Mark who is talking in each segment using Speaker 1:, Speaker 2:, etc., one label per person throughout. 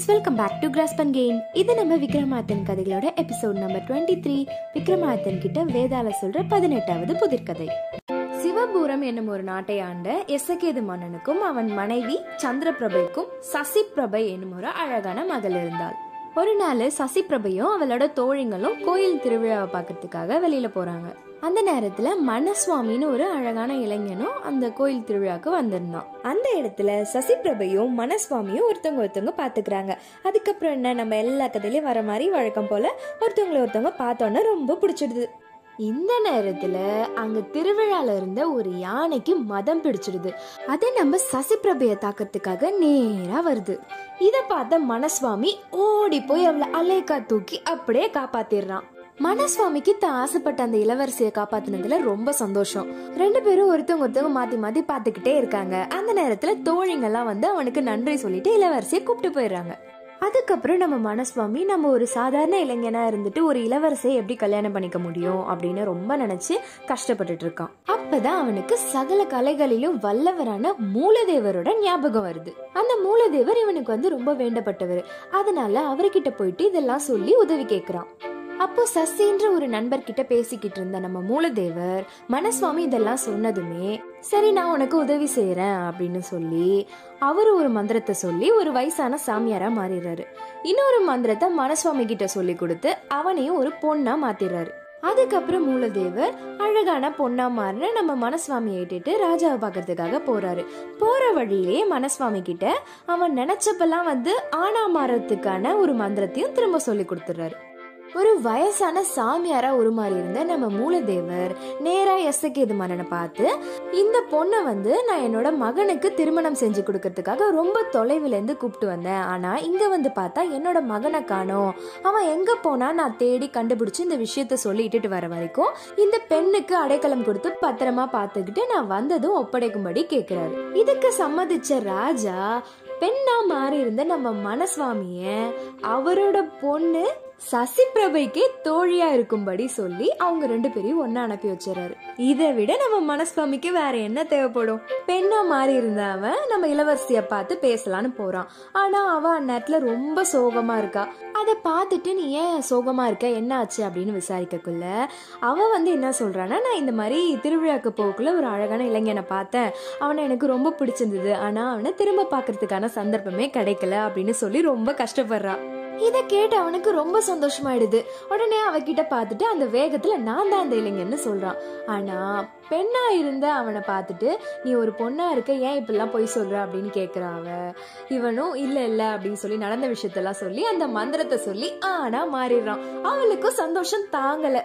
Speaker 1: welcome back to கிராஸ்பன் கெயின் இது நம்ம விக்ரமாதித்தன் கதைகளோட episode number twenty three Vikramadithan கிட்ட வேதாள சொல்ற பதினெட்டாவது புதிர்கதை சிவபுரம் என்னும் ஒரு நாட்டை ஆண்ட எசகேது மன்னனுக்கும் அவன் மனைவி சந்திரபிரபைக்கும் சசிபிரபை என்னும் ஒரு அழகான மகள் இருந்தாள் ஒரு நாள் சசிபிரபையும் அவளோட தோழிங்களும் கோயில் திருவிழாவை பார்க்கறதுக்காக வெளியில போறாங்க அந்த நேரத்துல மனசுவாமின்னு ஒரு அழகான இளைஞனும் அந்த கோயில் திருவிழாக்கு வந்திருந்தான் அந்த இடத்துல சசிபிரபையும் மனசுவாமியும் ஒருத்தவங்க ஒருத்தவங்க பாத்துக்கிறாங்க அதுக்கப்புறம் என்ன நம்ம எல்லா கதையிலயும் வர மாதிரி வழக்கம் போல ஒருத்தவங்களை ஒருத்தவங்க பார்த்தோன்னே ரொம்ப பிடிச்சிடுது இந்த நேரத்துல அங்க திருவிழால இருந்த ஒரு யானைக்கு மதம் பிடிச்சிடுது அது நம்ம சசிபிரபைய தாக்கறதுக்காக நேரா வருது இத பார்த்த மனசுவாமி ஓடி போய் அவளை அலேக்கா தூக்கி அப்படியே காப்பாத்திடுறான் மனசுவாமிக்கு தான் ஆசைப்பட்ட அந்த இளவரசியை காப்பாத்தினதுல ரொம்ப சந்தோஷம் ரெண்டு பேரும் ஒருத்தவங்க ஒருத்தவங்க மாத்தி மாத்தி பாத்துக்கிட்டே இருக்காங்க அந்த நேரத்துல தோழிங்கெல்லாம் வந்து அவனுக்கு நன்றி சொல்லிட்டு இளவரசியை கூப்பிட்டு போயிடுறாங்க அதுக்கப்புறம் நம்ம மனசுவாமி நம்ம ஒரு சாதாரண இளைஞனா இருந்துட்டு ஒரு இளவரசியை எப்படி கல்யாணம் பண்ணிக்க முடியும் அப்படின்னு ரொம்ப நினைச்சு கஷ்டப்பட்டுட்டு இருக்கான் அப்பதான் அவனுக்கு சகல கலைகளிலும் வல்லவரான மூலதேவரோட ஞாபகம் வருது அந்த மூலதேவர் இவனுக்கு வந்து ரொம்ப வேண்டப்பட்டவர் அதனால அவர்கிட்ட போயிட்டு இதெல்லாம் சொல்லி உதவி கேட்கிறான் அப்போ சசின்ற ஒரு நண்பர்கிட்ட பேசிக்கிட்டு இருந்த நம்ம மூலதேவர் மனசுவாமி இதெல்லாம் சொன்னதுமே சரி நான் உனக்கு உதவி செய்யறேன் அப்படின்னு சொல்லி அவரு ஒரு மந்திரத்தை சொல்லி ஒரு வயசான சாமியாரா மாறிடுறாரு இன்னொரு மந்திரத்தை மனசுவாமி கிட்ட சொல்லி கொடுத்து அவனையும் ஒரு பொண்ணா மாத்திடுறாரு அதுக்கப்புறம் மூலதேவர் அழகான பொண்ணா மாறின நம்ம மனசுவாமியை இட்டுட்டு ராஜாவை பார்க்கறதுக்காக போறாரு போற வழியிலே மனசுவாமி கிட்ட அவன் நினைச்சப்பெல்லாம் வந்து ஆனா மாறத்துக்கான ஒரு மந்திரத்தையும் திரும்ப சொல்லி கொடுத்துறாரு ஒரு வயசான சாமியாரா உருமாறி இருந்த நம்ம மூலதேவர் நேரா எசகேது மன்னனை பார்த்து இந்த பொண்ணை வந்து நான் என்னோட மகனுக்கு திருமணம் செஞ்சு கொடுக்கறதுக்காக ரொம்ப தொலைவுல இருந்து கூப்பிட்டு வந்தேன் ஆனா இங்க வந்து பார்த்தா என்னோட மகனை காணோம் அவன் எங்க போனா நான் தேடி கண்டுபிடிச்சு இந்த விஷயத்த சொல்லி இட்டுட்டு வர வரைக்கும் இந்த பெண்ணுக்கு அடைக்கலம் கொடுத்து பத்திரமா பார்த்துக்கிட்டு நான் வந்ததும் ஒப்படைக்கும்படி கேக்குறாரு இதுக்கு சம்மதிச்ச ராஜா பெண்ணா மாறி இருந்த நம்ம மனசுவாமிய அவரோட பொண்ணு சசிபிரபைக்கே தோழியா இருக்கும்படி சொல்லி அவங்க ரெண்டு பேரையும் ஒன்னா அனுப்பி வச்சிடறாரு இதை விட நம்ம மனசுவாமிக்கு வேற என்ன தேவைப்படும் பெண்ணா மாறி இருந்த அவன் நம்ம இளவரசிய பார்த்து பேசலான்னு போறான் ஆனா அவ அந்நேரத்துல ரொம்ப சோகமா இருக்கா அதை பார்த்துட்டு நீ ஏன் சோகமா இருக்க என்ன ஆச்சு அப்படின்னு விசாரிக்கக்குள்ள அவ வந்து என்ன சொல்றான்னா நான் இந்த மாதிரி திருவிழாக்கு போக்குள்ள ஒரு அழகான இளைஞனை பார்த்தேன் அவனை எனக்கு ரொம்ப பிடிச்சிருந்தது ஆனா அவனை திரும்ப பாக்குறதுக்கான சந்தர்ப்பமே கிடைக்கல அப்படின்னு சொல்லி ரொம்ப கஷ்டப்படுறா இத கேட்டு அவனுக்கு ரொம்ப சந்தோஷமாயிடுது உடனே அவகிட்ட பார்த்துட்டு அந்த வேகத்துல நான் தான் அந்த இளைஞன்னு சொல்றான் ஆனா பெண்ணா இருந்த அவனை பார்த்துட்டு நீ ஒரு பொண்ணா இருக்க ஏன் இப்படிலாம் பொய் சொல்ற அப்படின்னு கேக்குறா அவ இவனும் இல்ல இல்ல அப்படின்னு சொல்லி நடந்த விஷயத்தெல்லாம் சொல்லி அந்த மந்திரத்தை சொல்லி ஆனா மாறிடுறான் அவளுக்கும் சந்தோஷம் தாங்கல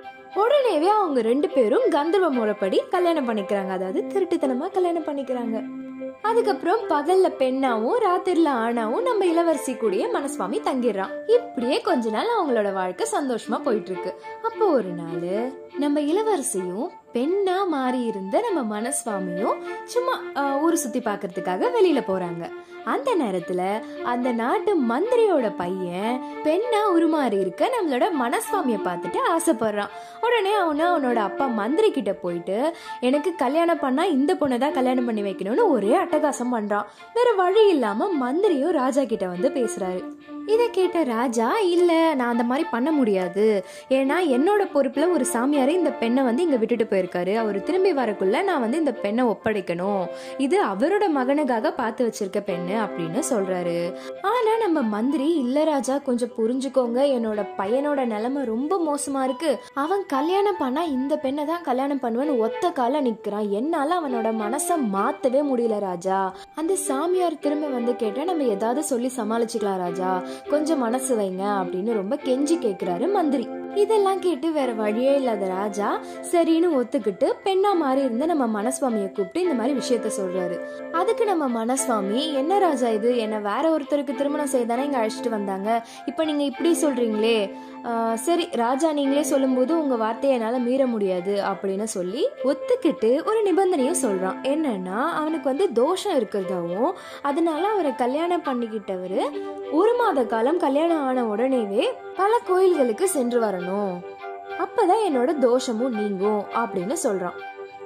Speaker 1: உடனேவே அவங்க ரெண்டு பேரும் கந்தர்வ முறைப்படி கல்யாணம் பண்ணிக்கிறாங்க அதாவது திருட்டுத்தனமா கல்யாணம் பண்ணிக்கிறாங்க அதுக்கப்புறம் பகல்ல பெண்ணாவும் ராத்திரில ஆணாவும் நம்ம இளவரசி கூடயே மனசுவாமி தங்கிடுறான் இப்படியே கொஞ்ச நாள் அவங்களோட வாழ்க்கை சந்தோஷமா போயிட்டு இருக்கு அப்போ ஒரு நாள் நம்ம இளவரசியும் பெண்ணா மாறி இருந்த நம்ம மனசுவாமியும் சும்மா ஆஹ், ஊர் சுத்தி பார்க்கறதுக்காக வெளியில போறாங்க அந்த நேரத்துல அந்த நாட்டு மந்திரியோட பையன் பெண்ணா உருமாறி இருக்க நம்மளோட மனசுவாமிய பார்த்துட்டு ஆசைப்படுறான் உடனே அவனு அவனோட அப்பா மந்திரி கிட்ட போயிட்டு எனக்கு கல்யாணம் பண்ணா இந்த பொண்ணை தான் கல்யாணம் பண்ணி வைக்கணும்னு ஒரே அட்டகாசம் பண்றான் வேற வழி இல்லாம மந்திரியும் ராஜா கிட்ட வந்து பேசுறாரு இதை கேட்ட ராஜா இல்ல நான் அந்த மாதிரி பண்ண முடியாது ஏன்னா என்னோட பொறுப்புல ஒரு சாமியார் இந்த பெண்ணை வந்து இங்க விட்டுட்டு போயிருக்காரு அவர் திரும்பி வரக்குள்ள நான் வந்து இந்த பெண்ணை ஒப்படைக்கணும் இது அவரோட மகனுக்காக பார்த்து வச்சிருக்க பெண்ணு அப்படின்னு சொல்றாரு ஆனா நம்ம மந்திரி இல்ல ராஜா கொஞ்சம் புரிஞ்சுக்கோங்க என்னோட பையனோட நிலைமை ரொம்ப மோசமா இருக்கு அவன் கல்யாணம் பண்ணா இந்த பெண்ணை தான் கல்யாணம் பண்ணுவேன்னு ஒத்த கால நிக்கிறான் என்னால அவனோட மனசை மாத்தவே முடியல ராஜா அந்த சாமியார் திரும்ப வந்து கேட்டா நம்ம ஏதாவது சொல்லி சமாளிச்சுக்கலாம் ராஜா கொஞ்சம் மனசு வைங்க அப்படின்னு ரொம்ப கெஞ்சி கேக்குறாரு மந்திரி இதெல்லாம் கேட்டு வேற வழியே இல்லாத ராஜா சரின்னு ஒத்துக்கிட்டு பெண்ணா மாறி இருந்த நம்ம மனசுவாமியை கூப்பிட்டு இந்த மாதிரி விஷயத்த சொல்றாரு அதுக்கு நம்ம மனசுவாமி என்ன ராஜா இது என்ன வேற ஒருத்தருக்கு திருமணம் செய்தானே இங்க அழைச்சிட்டு வந்தாங்க இப்ப நீங்க இப்படி சொல்றீங்களே ஆஹ் சரி ராஜா நீங்களே சொல்லும்போது உங்க வார்த்தையை என்னால மீற முடியாது அப்படின்னு சொல்லி ஒத்துக்கிட்டு ஒரு நிபந்தனையும் சொல்றான் என்னன்னா அவனுக்கு வந்து தோஷம் இருக்கிறதாவும் அதனால அவரை கல்யாணம் பண்ணிக்கிட்டவரு ஒரு மாத காலம் கல்யாணம் ஆன உடனேவே பல கோயில்களுக்கு சென்று வரணும் அப்பதான் என்னோட தோஷமும் நீங்கும் அப்படின்னு சொல்றான்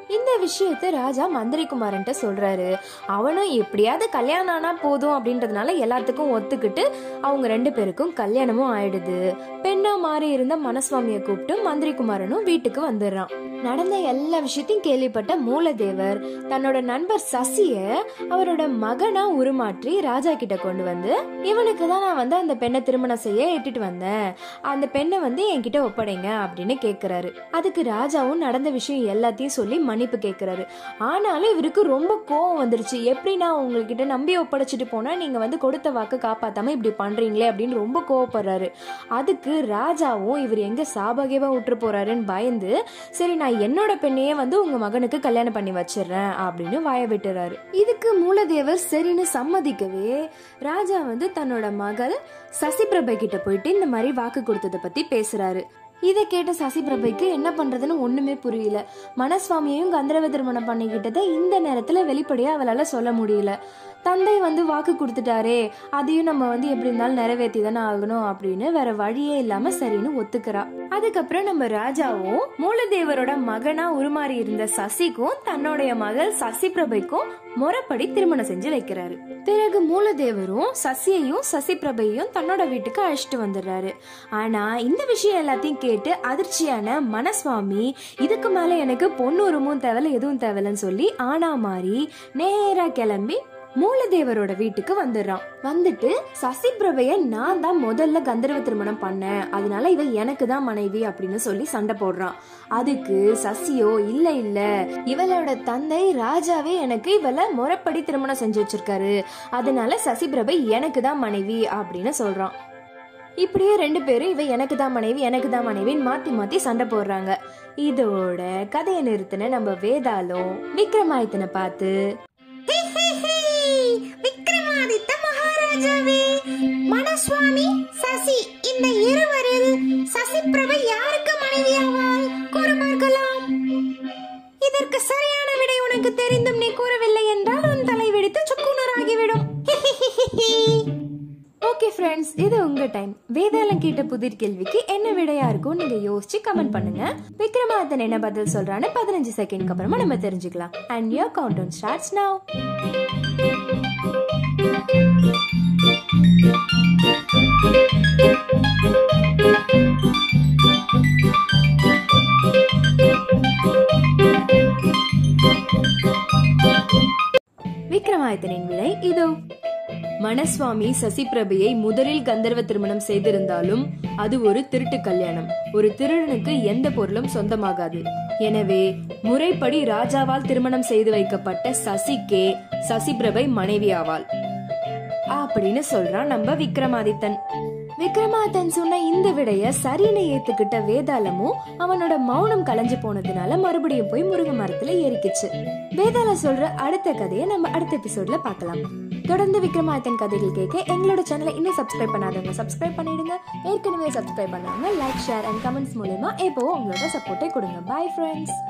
Speaker 1: இந்த விஷயத்த ராஜா மந்திரிகுமாரன்ட்ட சொல்றாரு அவனும் எப்படியாவது கல்யாணம் ஆனா போதும் அப்படின்றதுனால எல்லாத்துக்கும் ஒத்துக்கிட்டு அவங்க ரெண்டு பேருக்கும் கல்யாணமும் ஆயிடுது பெண்ணா மாறி இருந்த மனசுவாமியை கூப்பிட்டு மந்திரிகுமாரனும் வீட்டுக்கு வந்துடுறான் நடந்த எல்லா விஷயத்தையும் கேள்விப்பட்ட மூலதேவர் தன்னோட நண்பர் சசிய அவரோட மகனா உருமாற்றி ராஜா கிட்ட கொண்டு வந்து இவனுக்கு தான் நான் வந்து அந்த பெண்ணை திருமணம் செய்ய இட்டுட்டு வந்தேன் அந்த பெண்ணை வந்து என்கிட்ட ஒப்படைங்க அப்படின்னு கேக்குறாரு அதுக்கு ராஜாவும் நடந்த விஷயம் எல்லாத்தையும் சொல்லி மன்னிப்பு கேக்குறாரு ஆனாலும் இவருக்கு ரொம்ப கோவம் வந்துருச்சு எப்படி நான் உங்ககிட்ட நம்பி ஒப்படைச்சிட்டு போனா நீங்க வந்து கொடுத்த வாக்கு காப்பாத்தாம இப்படி பண்றீங்களே அப்படின்னு ரொம்ப கோவப்படுறாரு அதுக்கு ராஜாவும் இவர் எங்க சாபகேவா விட்டுற போறாருன்னு பயந்து சரி நான் என்னோட பெண்ணையே வந்து உங்க மகனுக்கு கல்யாணம் பண்ணி வச்சிடுறேன் அப்படின்னு வாய விட்டுறாரு இதுக்கு மூலதேவர் சரின்னு சம்மதிக்கவே ராஜா வந்து தன்னோட மகள் சசிபிரபை கிட்ட போயிட்டு இந்த மாதிரி வாக்கு கொடுத்ததை பத்தி பேசுறாரு இதை கேட்ட சசிபிரபைக்கு என்ன பண்றதுன்னு ஒண்ணுமே புரியல மனசுவாமியையும் கந்தரவ திருமணம் பண்ணிக்கிட்டதை இந்த நேரத்துல வெளிப்படையா அவளால சொல்ல முடியல தந்தை வந்து வாக்கு கொடுத்துட்டாரே அதையும் நம்ம வந்து எப்படி இருந்தாலும் நிறைவேற்றி தானே ஆகணும் அப்படின்னு வேற வழியே இல்லாம சரின்னு ஒத்துக்கிறா அதுக்கப்புறம் நம்ம ராஜாவும் மூலதேவரோட மகனா உருமாறி இருந்த சசிக்கும் தன்னுடைய மகள் சசி பிரபைக்கும் முறைப்படி திருமணம் செஞ்சு வைக்கிறாரு பிறகு மூலதேவரும் சசியையும் சசி பிரபையும் தன்னோட வீட்டுக்கு அழைச்சிட்டு வந்துடுறாரு ஆனா இந்த விஷயம் எல்லாத்தையும் கேட்டு அதிர்ச்சியான மனசுவாமி இதுக்கு மேல எனக்கு பொண்ணு உருமும் தேவையில்ல எதுவும் தேவையில்லன்னு சொல்லி ஆனா மாறி நேரா கிளம்பி மூலதேவரோட வீட்டுக்கு வந்துடுறான் வந்துட்டு சசி பிரபைய நான் தான் முதல்ல கந்தர்வ திருமணம் பண்ணேன் அதனால இவ எனக்கு தான் மனைவி அப்படின்னு சொல்லி சண்டை போடுறான் அதுக்கு சசியோ இல்ல இல்ல இவளோட தந்தை ராஜாவே எனக்கு இவளை முறைப்படி திருமணம் செஞ்சு வச்சிருக்காரு அதனால சசி பிரபை எனக்கு தான் மனைவி அப்படின்னு சொல்றான் இப்படியே ரெண்டு பேரும் இவ எனக்கு தான் மனைவி எனக்கு தான் மனைவின்னு மாத்தி மாத்தி சண்டை போடுறாங்க இதோட கதையை நிறுத்தின நம்ம வேதாளம் விக்ரமாதித்தனை பார்த்து
Speaker 2: விக்ரமாதித்த மகாராஜாவே மனசுவாமி சசி இந்த இருவரில் சசி பிரபை யாருக்கு மனைவியாவாள் கூறுமார்களாம் இதற்கு சரியான விடை உனக்கு தெரிந்தும் நீ கூறவில்லை என்றால் உன் தலை வெடித்து சுக்குநூறாகிவிடும்
Speaker 1: ஓகே ஃப்ரெண்ட்ஸ் இது உங்க டைம் வேதாளம் கேட்ட புதிர் கேள்விக்கு என்ன விடையா இருக்கும் நீங்க யோசிச்சு கமெண்ட் பண்ணுங்க விக்ரமாதன் என்ன பதில் சொல்றான்னு பதினஞ்சு செகண்ட்க்கு அப்புறமா நம்ம தெரிஞ்சுக்கலாம் and your countdown starts now விக்ரமாதித்தனின் விடை இதோ மனசுவாமி சசிபிரபையை முதலில் கந்தர்வ திருமணம் செய்திருந்தாலும் அது ஒரு திருட்டு கல்யாணம் ஒரு திருடனுக்கு எந்த பொருளும் சொந்தமாகாது எனவே முறைப்படி ராஜாவால் திருமணம் செய்து வைக்கப்பட்ட சசிக்கே சசிபிரபை மனைவி ஆவாள் அப்படின்னு சொல்றான் நம்ம விக்ரமாதித்தன் விக்ரமாதித்தன் சொன்ன இந்த விடைய சரின்னு ஏத்துக்கிட்ட வேதாளமும் அவனோட மௌனம் கலைஞ்சு போனதுனால மறுபடியும் போய் முருங்கை மரத்துல ஏறிக்குச்சு வேதாளம் சொல்ற அடுத்த கதையை நம்ம அடுத்த எபிசோட்ல பார்க்கலாம் தொடர்ந்து விக்ரமாதித்தன் கதைகள் கேட்க எங்களோட சேனலை இன்னும் சப்ஸ்கிரைப் பண்ணாதவங்க சப்ஸ்கிரைப் பண்ணிடுங்க ஏற்கனவே சப்ஸ்கிரைப் பண்ணாங்க லைக் ஷேர் அண்ட் கமெண்ட்ஸ் மூலமா எப்போ உங்களோட சப்போர்ட்டை கொடுங்க பை ஃப்ரெண்ட்ஸ்